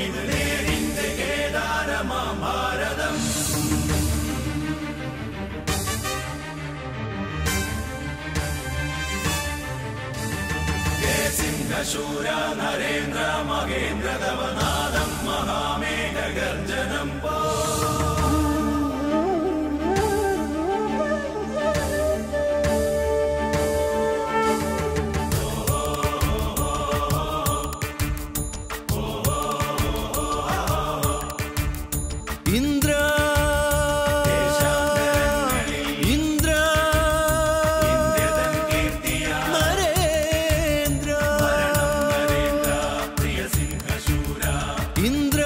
ഇന്ദ്ര ഇന്ദ്ര നരേന്ദ്ര ഇന്ദ്ര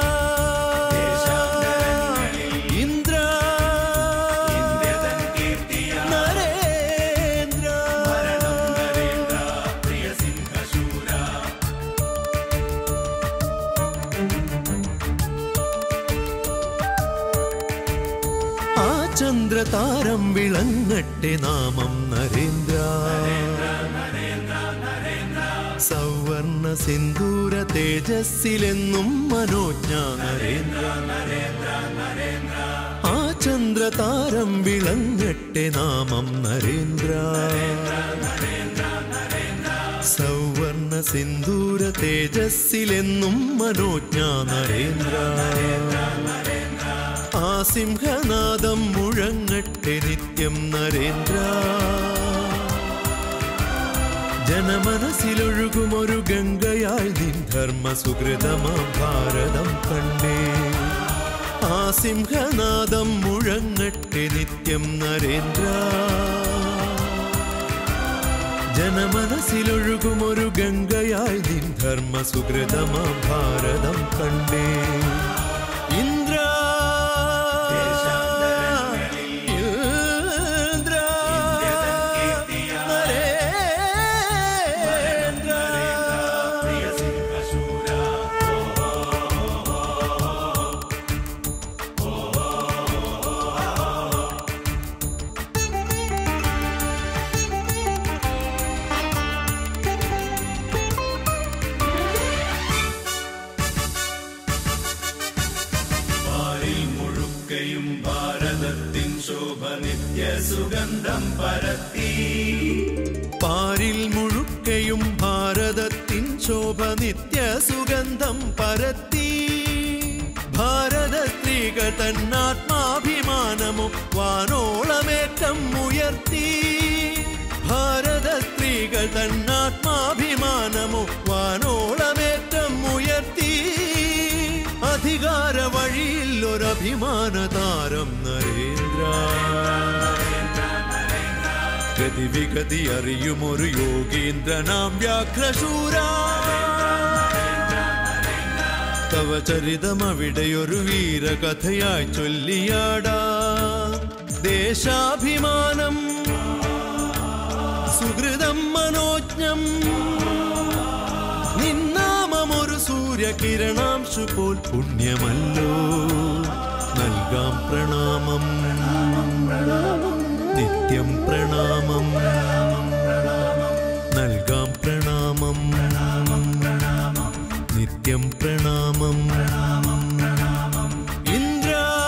ഇന്ദ്ര നരേന്ദ്ര ആ ചന്ദ്രതാരം വിളങ്ങട്ടെ നാമം നരേന്ദ്ര സവർണ സിന്ദൂര തേജസ്സിലെന്നും മനോജ്ഞ നരേന്ദ്ര ആ ചന്ദ്രതാരം വിളങ്ങട്ടെ നാമം നരേന്ദ്ര സവർണ സിന്ദൂര തേജസ്സിലെന്നും മനോജ്ഞ നരേന്ദ്ര ആ സിംഹനാദം മുഴങ്ങട്ടെ നിത്യം നരേന്ദ്ര ജനമനസ്സിലൊഴുകുമൊരു ഗംഗയായി നിൻ ധർമ്മ സുഹൃതമാം ഭാരതം കണ്ടേ ആ സിംഹനാദം മുഴങ്ങട്ടെ നിത്യം നരേന്ദ്ര ജനമനസ്സിലൊഴുകുമൊരു ഗംഗയായി നിൻ ധർമ്മ സുഹൃതമാം ഭാരതം കണ്ടേ ഇന്ദ്ര ഇന്ദ്ര നരേന്ദ്ര പാരിൽ മുഴുക്കയും ഭാരതത്തിൻ ശോഭ നിത്യ സുഗന്ധം പരത്തി പാരിൽ മുഴുക്കയും ഭാരതത്തിൻ ശോഭ നിത്യ സുഗന്ധം പരത്തി ഭാരത സ്ത്രീകൾ തന്നാത്മാഭിമാനമോ വാനോളമേറ്റം ഉയർത്തി ഭാരത സ്ത്രീകൾ തന്നാത്മാഭിമാനമോ വാനോളമേറ്റം ഉയർത്തി അധികാര വഴിയിൽ ഒരഭിമാന താരം നരേന്ദ്ര ഗതിവിഗതി അറിയുമൊരു യോഗീന്ദ്രനാം വ്യാഘ്രശൂര തവ ചരിതം അവിടെയൊരു വീരകഥയായി ചൊല്ലിയാടാ ദേശാഭിമാനം സുഹൃതം മനോജ്ഞം നിന്നാമമൊരു സൂര്യകിരണാംശു പോൽ പുണ്യമല്ലോ നൽകാം പ്രണാമം നിത്യം പ്രണാമം നൽകാം പ്രണാമം നിത്യം പ്രണാമം ഇന്ദ്ര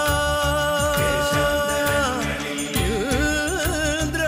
ഇന്ദ്ര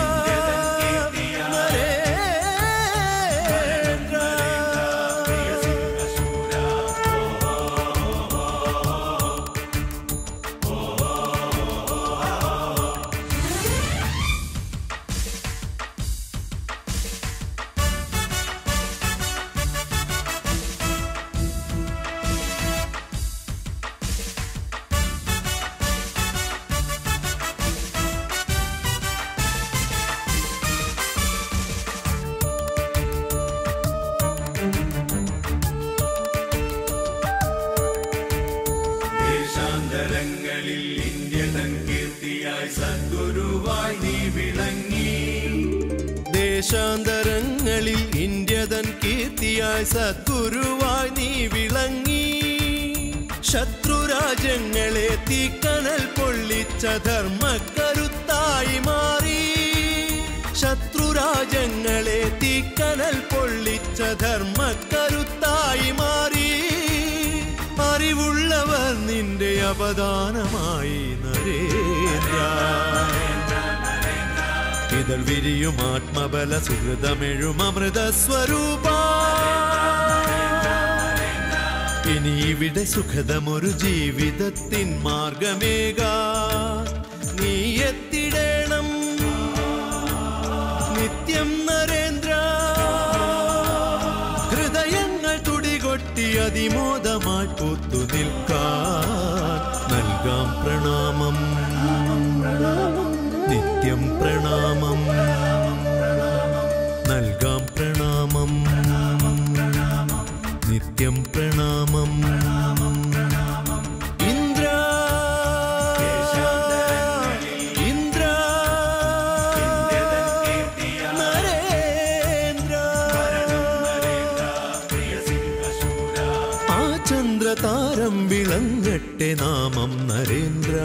ദേശാന്തരങ്ങളിൽ ഇന്ത്യ തൻ കീർത്തിയായി സദ്ഗുരുവായി നീ വിളങ്ങി ദേശാന്തരങ്ങളിൽ ഇന്ത്യ തൻ കീർത്തിയായി സദ്ഗുരുവായി നീ വിളങ്ങി ശത്രുരാജ്യങ്ങളെ തീക്കനൽ പൊള്ളിച്ച ധർമ്മക്കരുത്തായി മാറി ശത്രുരാജ്യങ്ങളെ തീക്കനൽ പൊള്ളിച്ച ധർമ്മക്കരുത്തായി മാറി അറിവുള്ളവർ നിന്റെ അപദാനമായി നരേന്ദ്ര ഇതൾ വിരിയും ആത്മബല സുഹൃതമെഴും അമൃത സ്വരൂപ ഇനി ഇവിടെ സുഖതമൊരു ജീവിതത്തിൻ മാർഗമേക നീ എത്തിടേണം നിത്യം നരേന്ദ്ര ഹൃദയങ്ങൾ തുടികൊട്ടി അതിമോദമായി പൂത്തു നിൽക്കാൻ നൽകാം പ്രണാമം നിത്യം പ്രണാമം നൽകാം പ്രണാമം നിത്യം പ്രണാമം ഇന്ദ്ര ഇന്ദ്ര നരേന്ദ്ര ആ ചന്ദ്രതാരം വിളങ്ങട്ടെ നാമം നരേന്ദ്ര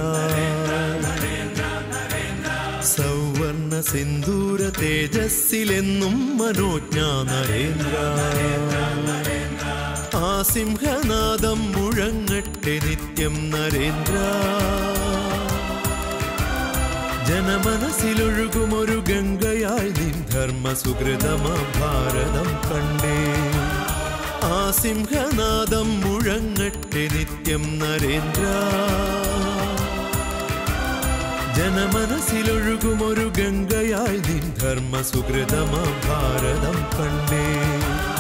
സൗവർണ സിന്ദൂര തേജസ്സിലെന്നും മനോജ്ഞ നരേന്ദ്ര ആ സിംഹനാദം മുഴങ്ങട്ടെ നിത്യം നരേന്ദ്ര ജനമനസ്സിലൊഴുകുമൊരു ഗംഗയായി നിൻ ധർമ്മ സുഹൃതമാ ഭാരതം കണ്ടേ ആ സിംഹനാദം മുഴങ്ങട്ടെ നിത്യം നരേന്ദ്ര ജനമനസ്സിലൊഴുകുമൊരു ഗംഗയായി നിൻ ധർമ്മ സുഹൃതമാ ഭാരതം കണ്ടേ